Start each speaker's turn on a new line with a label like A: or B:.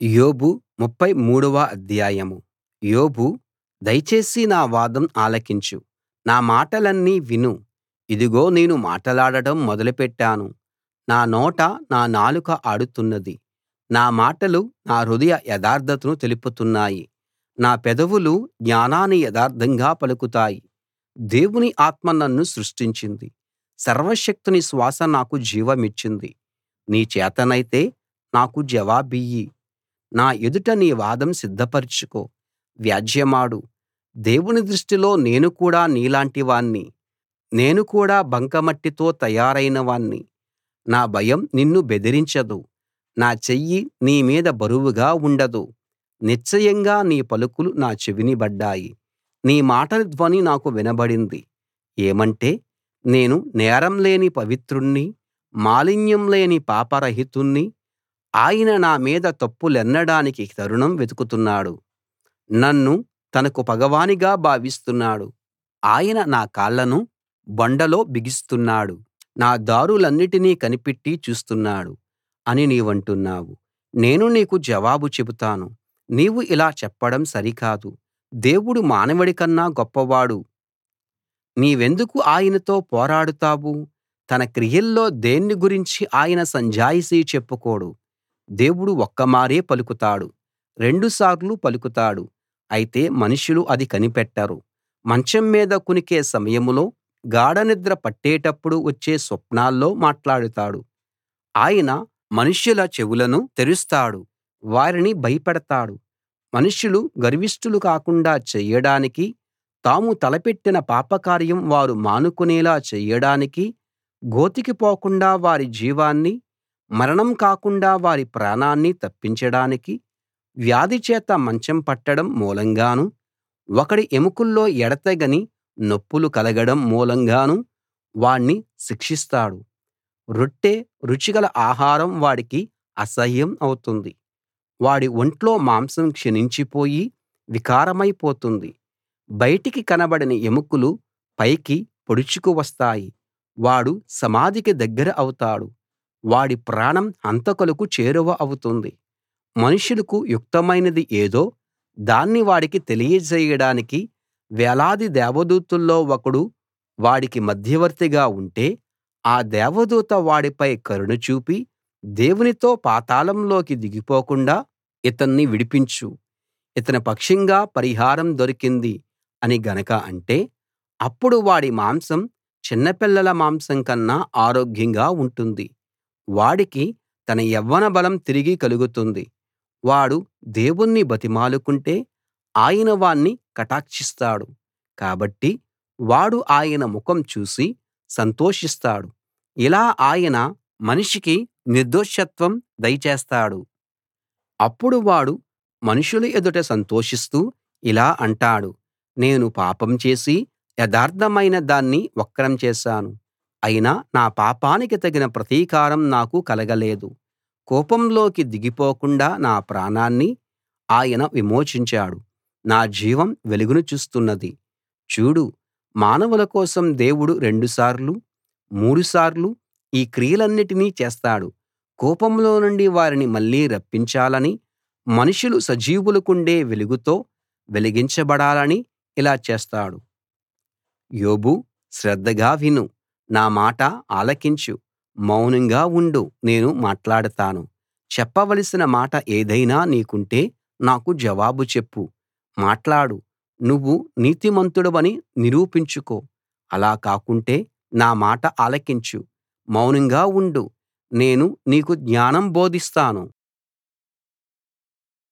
A: యోబు ముప్ఫై మూడవ అధ్యాయం యోబు దయచేసి నా వాదం ఆలకించు నా మాటలన్నీ విను ఇదిగో నేను మాటలాడడం మొదలుపెట్టాను నా నోట నా నాలుక ఆడుతున్నది నా మాటలు నా హృదయ యథార్థతను తెలుపుతున్నాయి నా పెదవులు జ్ఞానాన్ని యథార్థంగా పలుకుతాయి దేవుని ఆత్మ నన్ను సృష్టించింది సర్వశక్తుని శ్వాస నాకు జీవమిచ్చింది నీ చేతనైతే నాకు జవాబియ్యి నా ఎదుట నీ వాదం సిద్ధపరచుకో వ్యాజ్యెమాడు దేవుని దృష్టిలో నేను కూడా నీలాంటి వాణ్ణి నేను కూడా బంకమట్టితో తయారైన వాణ్ణి నా భయం నిన్ను బెదిరించదు నా చెయ్యి నీ మీద బరువుగా ఉండదు నిశ్చయంగా నీ పలుకులు నా చెవిని బడ్డాయి నీ మాటల ధ్వని నాకు వినబడింది ఏమంటే నేను నేరం లేని పవిత్రుణ్ణి మాలిన్యం లేని పాపరహితుణ్ణి ఆయన నా మీద తప్పులెన్నడానికి తరుణం వెతుకుతున్నాడు నన్ను తనకు పగవానిగా భావిస్తున్నాడు ఆయన నా కాళ్ళను బొండలో బిగిస్తున్నాడు నా దారులన్నిటినీ కనిపెట్టి చూస్తున్నాడు అని నీవంటున్నావు నేను నీకు జవాబు చెబుతాను నీవు ఇలా చెప్పడం సరికాదు దేవుడు మానవుడికన్నా గొప్పవాడు నీవెందుకు ఆయనతో పోరాడుతావు తన క్రియల్లో దేన్ని గురించి ఆయన సంజాయిషీ చెప్పుకోడు దేవుడు ఒక్కమారే పలుకుతాడు రెండుసార్లు పలుకుతాడు అయితే మనుషులు అది కనిపెట్టరు మంచం మీద కునికే సమయంలో గాఢనిద్ర పట్టేటప్పుడు వచ్చే స్వప్నాల్లో మాట్లాడుతాడు ఆయన మనుష్యుల చెవులను తెరుస్తాడు వారిని భయపెడతాడు మనుష్యులు గర్విష్ఠులు కాకుండా చెయ్యడానికి తాము తలపెట్టిన పాపకార్యం వారు మానుకునేలా చెయ్యడానికి గోతికి పోకుండా వారి జీవాన్ని మరణం కాకుండా వారి ప్రాణాన్ని తప్పించడానికి వ్యాధి చేత మంచం పట్టడం మూలంగానూ ఒకడి ఎముకల్లో ఎడతెగని నొప్పులు కలగడం మూలంగానూ వాణ్ణి శిక్షిస్తాడు రొట్టె రుచిగల ఆహారం వాడికి అసహ్యం అవుతుంది వాడి ఒంట్లో మాంసం క్షీణించిపోయి వికారమైపోతుంది బయటికి కనబడని ఎముకలు పైకి పొడుచుకు వస్తాయి వాడు సమాధికి దగ్గర అవుతాడు వాడి ప్రాణం హంతకులకు చేరువ అవుతుంది మనుషులకు యుక్తమైనది ఏదో దాన్ని వాడికి తెలియజేయడానికి వేలాది దేవదూతల్లో ఒకడు వాడికి మధ్యవర్తిగా ఉంటే ఆ దేవదూత వాడిపై కరుణ చూపి దేవునితో పాతాళంలోకి దిగిపోకుండా ఇతన్ని విడిపించు ఇతని పక్షంగా పరిహారం దొరికింది అని గనక అంటే అప్పుడు వాడి మాంసం చిన్నపిల్లల మాంసం కన్నా ఆరోగ్యంగా ఉంటుంది వాడికి తన యవ్వన బలం తిరిగి కలుగుతుంది వాడు దేవుణ్ణి బతిమాలుకుంటే ఆయన వాణ్ణి కటాక్షిస్తాడు కాబట్టి వాడు ఆయన ముఖం చూసి సంతోషిస్తాడు ఇలా ఆయన మనిషికి నిర్దోషత్వం దయచేస్తాడు అప్పుడు వాడు మనుషుల ఎదుట సంతోషిస్తూ ఇలా అంటాడు నేను పాపం చేసి యథార్థమైన దాన్ని వక్రం చేశాను అయినా నా పాపానికి తగిన ప్రతీకారం నాకు కలగలేదు కోపంలోకి దిగిపోకుండా నా ప్రాణాన్ని ఆయన విమోచించాడు నా జీవం వెలుగును చూస్తున్నది చూడు మానవుల కోసం దేవుడు రెండుసార్లు మూడుసార్లు ఈ క్రియలన్నిటినీ చేస్తాడు కోపంలో నుండి వారిని మళ్ళీ రప్పించాలని మనుషులు సజీవులకుండే వెలుగుతో వెలిగించబడాలని ఇలా చేస్తాడు యోబు శ్రద్ధగా విను నా మాట ఆలకించు మౌనంగా ఉండు నేను మాట్లాడతాను చెప్పవలసిన మాట ఏదైనా నీకుంటే నాకు జవాబు చెప్పు మాట్లాడు నువ్వు నీతిమంతుడవని నిరూపించుకో అలా కాకుంటే నా మాట ఆలకించు మౌనంగా ఉండు నేను నీకు జ్ఞానం బోధిస్తాను